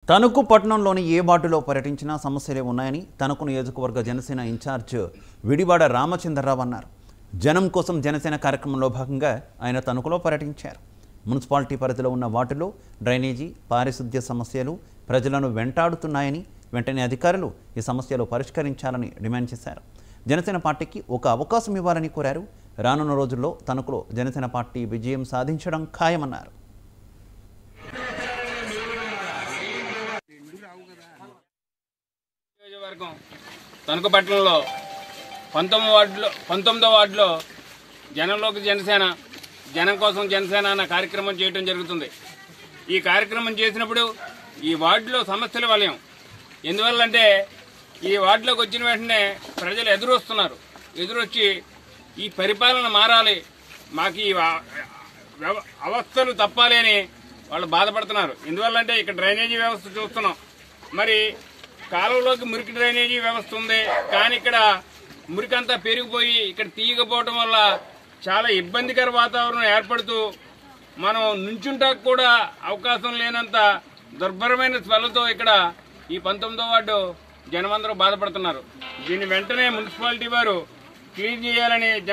తణుకు పట్టణంలోని ఏ వార్డులో పర్యటించినా సమస్యలే ఉన్నాయని తణుకు నియోజకవర్గ జనసేన ఇన్ఛార్జ్ విడివాడ రామచంద్రరావు అన్నారు జనం కోసం జనసేన కార్యక్రమంలో భాగంగా ఆయన తణుకులో పర్యటించారు మున్సిపాలిటీ పరిధిలో ఉన్న వార్డులో డ్రైనేజీ పారిశుద్ధ్య సమస్యలు ప్రజలను వెంటాడుతున్నాయని వెంటనే అధికారులు ఈ సమస్యలు పరిష్కరించాలని డిమాండ్ చేశారు జనసేన పార్టీకి ఒక అవకాశం ఇవ్వాలని కోరారు రానున్న రోజుల్లో తణుకులో జనసేన పార్టీ విజయం సాధించడం ఖాయమన్నారు నియోజకవర్గం తణుకు పట్టణంలో పంతొమ్మిది వార్డులో పంతొమ్మిదో వార్డులో జనంలోకి జనసేన జనం కోసం జనసేన అన్న కార్యక్రమం చేయడం జరుగుతుంది ఈ కార్యక్రమం చేసినప్పుడు ఈ వార్డులో సమస్యల వలయం ఎందువల్లంటే ఈ వార్డులోకి వచ్చిన వెంటనే ప్రజలు ఎదురు వస్తున్నారు ఎదురొచ్చి ఈ పరిపాలన మారాలి మాకు ఈ వా- వ్యవ- అవస్థలు తప్పాలి అని వాళ్ళు బాధపడుతున్నారు ఎందువల్లంటే ఇక్కడ డ్రైనేజీ వ్యవస్థ చూస్తున్నాం మరి కాలువలోకి మురికి డ్రైనేజీ వ్యవస్థ ఉంది కానీ ఇక్కడ మురికంతా పెరిగిపోయి ఇక్కడ తీయకపోవడం వల్ల చాలా ఇబ్బందికర వాతావరణం ఏర్పడుతూ మనం నుంచుంటాకు కూడా అవకాశం లేనంత దుర్భరమైన స్మెల్తో ఇక్కడ ఈ పంతొమ్మిదో వార్డు జనమందరూ బాధపడుతున్నారు దీన్ని వెంటనే మున్సిపాలిటీ వారు క్లీన్ చేయాలని